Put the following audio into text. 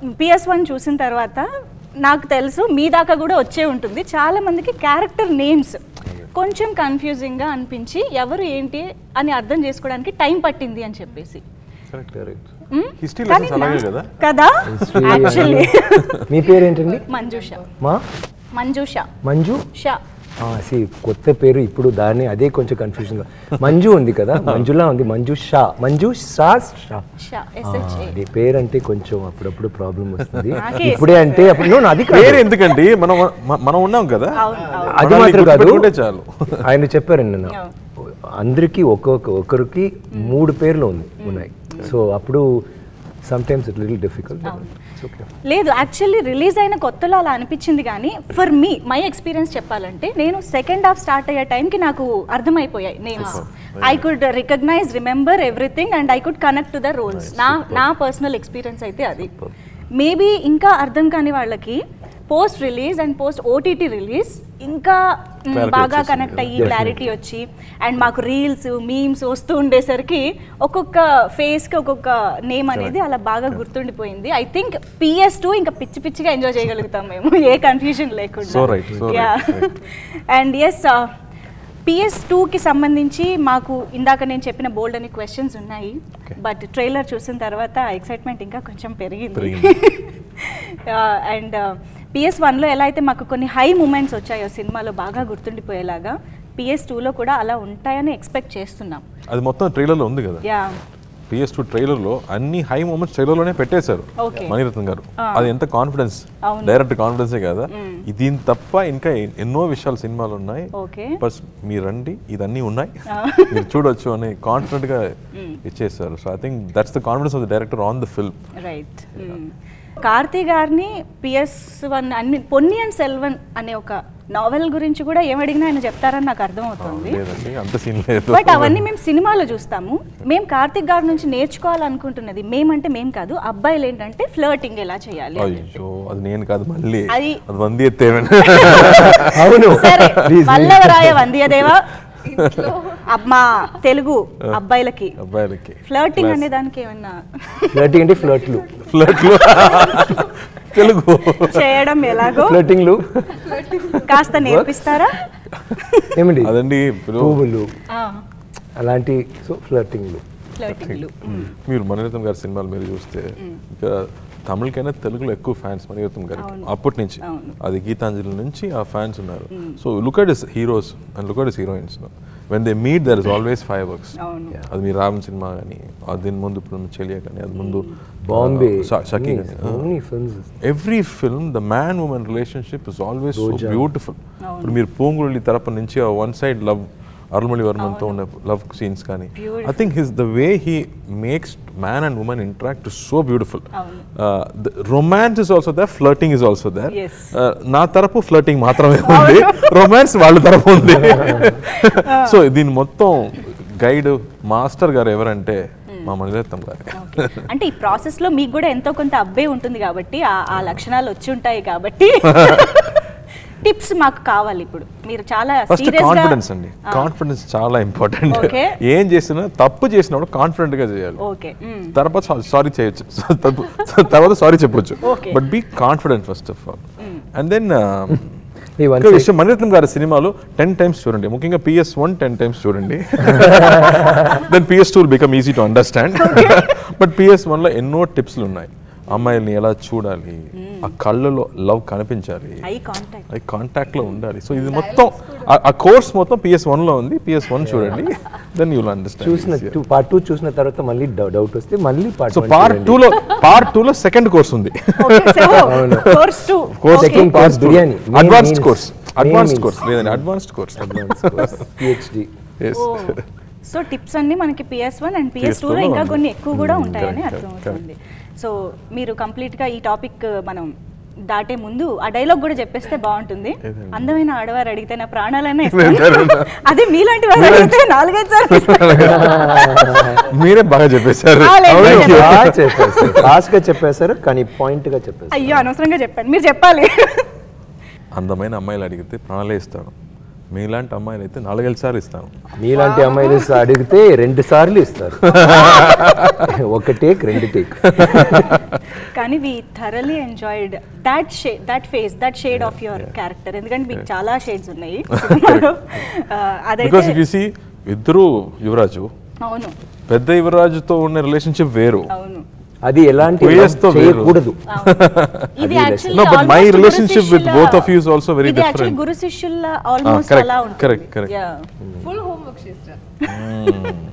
PS one చూసిన తర్వాత నాకు తెలుసు మీ దాకా కూడా వచ్చే ఉంటుంది చాలా మందికి క్యారెక్టర్ నేమ్స్ కొంచెం కన్ఫ్యూజింగ్గా అనిపించి ఎవరు ఏంటి అని అర్థం చేసుకోవడానికి టైం పట్టింది అని చెప్పేసి కరెక్ట్ కరెక్ట్ మ్? హిస్టరీ కానీ లెసన్స్ అలాగే నా- కదా కదా యాక్చువల్లీ మీ పేరేంటండి మంజుష మా మంజుష మంజు షా సి కొత్త పేరు ఇప్పుడు దాన్ని అదే కొంచెం కన్ఫ్యూజన్ మంజు ఉంది కదా మంజులా ఉంది మంజు షా మంజు షా షా షా ఆ, ఎస్హెచ్ఏ అది పేరు అంటే కొంచెం అప్పుడప్పుడు ప్రాబ్లం వస్తుంది నాకే ఇప్పుడే అంటే అప్పుడు no, no, అది కాదు. పేరు ఎందుకండి మనం మ- మనం ఉన్నాం కదా అవును అవును అది మనల్ని మాత్రం కాదు గుర్తుపెట్టుకుంటే చాలు ఆయన చెప్పారండి నిన్న అవును. అందరికీ ఒక్కొక్క ఒకరికి మూడు పేర్లు ఉంది ఉన్నాయి సో అప్పుడు sometimes it little difficult okay లేదు యాక్చువల్లీ రిలీజ్ అయిన కొత్తలో అలా అనిపించింది కానీ ఫర్ మీ మై ఎక్స్పీరియన్స్ చెప్పాలంటే నేను సెకండ్ హాఫ్ స్టార్ట్ అయ్యే టైంకి నాకు అర్థమైపోయాయి names I could recognise remember everything and I could connect to the roles నా నా పర్సనల్ ఎక్స్పీరియన్స్ అయితే అది మేబీ ఇంకా అర్థం కాని వాళ్ళకి post release and post OTT release ఇంకా మ్, Clarity బాగా వచ్చేసింది కనెక్ట్ కదా. అయ్యి క్లారిటీ వచ్చి అండ్ మాకు రీల్స్ మీమ్స్ వస్తూ ఉండేసరికి ఒక్కొక్క ఫేస్కి ఒక్కొక్క నేమ్ అనేది అలా బాగా గుర్తుండిపోయింది ఐ థింక్ పిఎస్ టూ ఇంకా పిచ్చి పిచ్చిగా ఎంజాయ్ చేయగలుగుతాం మేము ఏ కన్ఫ్యూజన్ లేకుండా So right, so right, right. And S PS టూకి సంబంధించి మాకు ఇందాక నేను చెప్పిన బోల్డ్ అని క్వశ్చన్స్ ఉన్నాయి బట్ ట్రైలర్ చూసిన తర్వాత ఎక్సైట్మెంట్ ఇంకా కొంచెం పెరిగింది అండ్ పిఎస్ వన్లో ఎలా అయితే మాకు కొన్ని హై మూమెంట్స్ వచ్చాయో సినిమాలో బాగా గుర్తుండిపోయేలాగా పిఎస్ టూలో కూడా అలా ఉంటాయని ఎక్స్పెక్ట్ చేస్తున్నాం అది మొత్తం ట్రైలర్లో ఉంది కదా యా పిఎస్ టూ ట్రైలర్లో అన్ని హై మూమెంట్స్ ట్రైలర్లోనే పెట్టేశారు Okay. మణిరత్నం గారు అది ఎంత కాన్ఫిడెన్స్ అవును. డైరెక్ట్ కాన్ఫిడెన్సే కదా దీని తప్ప ఇంకా ఎ- ఎన్నో విషయాలు సినిమాలు ఉన్నాయి ఓకే బస్ మీరు రండి ఇదన్నీ ఉన్నాయి మీరు చూడొచ్చు అని కాన్ఫిడెంట్ గా ఇచ్చేస్తారు so I think that's the confidence of the director on the film right Karthi గారిని పిఎస్ వన్ అన్ని పొన్నియన్ సెల్వన్ అనే ఒక నావెల్ గురించి కూడా ఏమడిగినా ఆయన చెప్తారని నాకు అర్థమవుతుంది లేదండి అంత సీన్ లేదు బట్ అవన్నీ మేము సినిమాలో చూస్తాము మేము కార్తిక్ గారి నుంచి నేర్చుకోవాలనుకుంటున్నది మేమంటే మేం కాదు అబ్బాయిలు ఏంటంటే ఫ్లర్టింగ్ ఎలా చేయాలి అని చెప్పి. అయ్యో అది నేను కాదు మళ్ళీ అది- అది వంది ఎత్తేమని అవును సరే Please, వల్లవరాయ వందియదేవా అబ్- మా తెలుగు అబ్బాయిలకి అబ్బాయిలకి ఫ్లర్టింగ్ అనే దానికి ఏమన్నా ఫ్లర్టింగ్ అంటే ఫ్లర్ట్లు ఫ్లర్ట్లు తెలుగు చేయడం ఎలాగో ఫ్లర్టింగ్లు కాస్త నేర్పిస్తారా ఏమండి అదండి ఇప్పుడు పువ్వులు అలాంటి సో ఫ్లర్టింగ్లు ఫ్లర్టింగ్లు మీరు మణిరత్నం గారి సినిమాలు మీరు చూస్తే ఇంకా తమిళకైనా తెలుగులో ఎక్కువ ఫ్యాన్స్ మణిరత్నం గారికి అప్పటి నుంచి అది గీతాంజలి నుంచి ఆ ఫ్యాన్స్ ఉన్నారు so look at his heroes and look at his heroines when they meet there is always fireworks అవును అది మీ రామ్ సినిమా కానీ దీని ముందు ఇప్పుడు చెలియా కానీ అది ముందు Bombay Sakhi only films every film the man women relationship is always so beautiful ఇప్పుడు మీరు పోంగుళి తరపు నుంచి ఆ వన్ సైడ్ లవ్ అరుణమణి వర్మన్తో ఉన్న లవ్ సీన్స్ కానీ I think his the way he makes man and women interact so beautiful romance is also there flirting is also there Yes. నా తరపు ఫ్లర్టింగ్ మాత్రమే ఉంది రొమాన్స్ వాళ్ళ తరపు ఉంది సో దీని మొత్తం గైడ్ మాస్టర్ గారు ఎవరంటే మా మణిరత్నం గారు అంటే ఈ ప్రాసెస్ లో మీకు కూడా ఎంతో కొంత అబ్బే ఉంటుంది కాబట్టి ఆ- ఆ లక్షణాలు వచ్చి ఉంటాయి కాబట్టి టిప్స్ మాకు కావాలి ఇప్పుడు మీరు చాలా ఫస్ట్ సీరియస్ కాన్ఫిడెన్స్ అండి కాన్ఫిడెన్స్ చాలా ఇంపార్టెంట్ Okay. ఏం చేసినా తప్పు చేసినప్పుడు కాన్ఫిడెంట్ గా చేయాలి ఓకే తర్వాత సారీ చేయొచ్చు తప్పు- తర్వాత సారీ చెప్పొచ్చు Okay. But be confident first of all and then ఈ వన్ విషయం మణిరత్నం గారి సినిమాలు టెన్ టైమ్స్ చూడండి ముఖ్యంగా పిఎస్ వన్ టెన్ టైమ్స్ చూడండి then PS two become easy to understand but PS వన్లో ఎన్నో టిప్స్లు ఉన్నాయి అమ్మాయిల్ని ఎలా చూడాలి ఆ కళ్ళలో లవ్ కనిపించాలి ఐ కాంటాక్ట్ అది కాంటాక్ట్ లో ఉండాలి సో ఇది మొత్తం ఆ- ఆ కోర్స్ మొత్తం పిఎస్ వన్ లో ఉంది పిఎస్ వన్ చూడండి దెన్ యూల్ చూసిన అండర్స్టాండ్ టూ పార్ట్ టూ చూసిన తర్వాత మళ్ళీ డౌట్ వస్తే మళ్ళీ పార్ట్ సో పార్ట్ టూ లో పార్ట్ టూ లో సెకండ్ కోర్స్ ఉంది course two course Second course biryani. Main advanced means- course main advanced means. Course లేదండి advanced course PhD so tips అన్ని మనకి PS one and PS PS2 టూలో లో ఇంకా ఉంది. కొన్ని ఎక్కువ కూడా ఉంటాయని correct, అర్థమవుతుంది సో మీరు కంప్లీట్ గా ఈ టాపిక్ మనం దాటే ముందు ఆ డైలాగ్ కూడా చెప్పేస్తే బాగుంటుంది అందమైన ఆడవారు అడిగితే నా ప్రాణాలైనా ఇస్తాను అదే మీలాంటి వారు అడిగితే నాలుగైదు సార్లు ఇస్తాను. మీరే బాగా చెప్పేశారు ఆ, లేదు, Thank you. బాగా చెప్పేశారు ఫాస్ట్ గా చెప్పేశారు కానీ పాయింట్ గా చెప్పేశారు అయ్యో అనవసరంగా చెప్పాను మీరు చెప్పాలి అందమైన అమ్మాయిలు అడిగితే ప్రాణాలే ఇస్తాను మీలాంటి అమ్మాయిలు అయితే నాలుగైదు సార్లు ఇస్తాను మీలాంటి అమ్మాయిలు అడిగితే రెండు సార్లు ఇస్తారు ఒక టేక్ రెండు టేక్ కానీ వి థరలీ ఎంజాయిడ్ దాట్ షే that phase that shade of your character ఎందుకంటే మీకు చాలా షేడ్స్ ఉన్నాయి సినిమాలో. ఆ, బికాస్ ఇఫ్ అదైతే యూ సీ ఇద్దరు యువరాజు అవును పెద్ద యువరాజుతో ఉన్న రిలేషన్షిప్ వేరు అవును అది ఎలాంటి Ways తో love వేరు. చేయకూడదు ఇది అది actually No, but my relationship with both of you is also very ఇది యాక్చువల్లీ different. గురు శిష్యుల ఆల్మోస్ట్ correct, అలా ఉంటుంది correct, correct. Yeah. Full homework చేస్తారు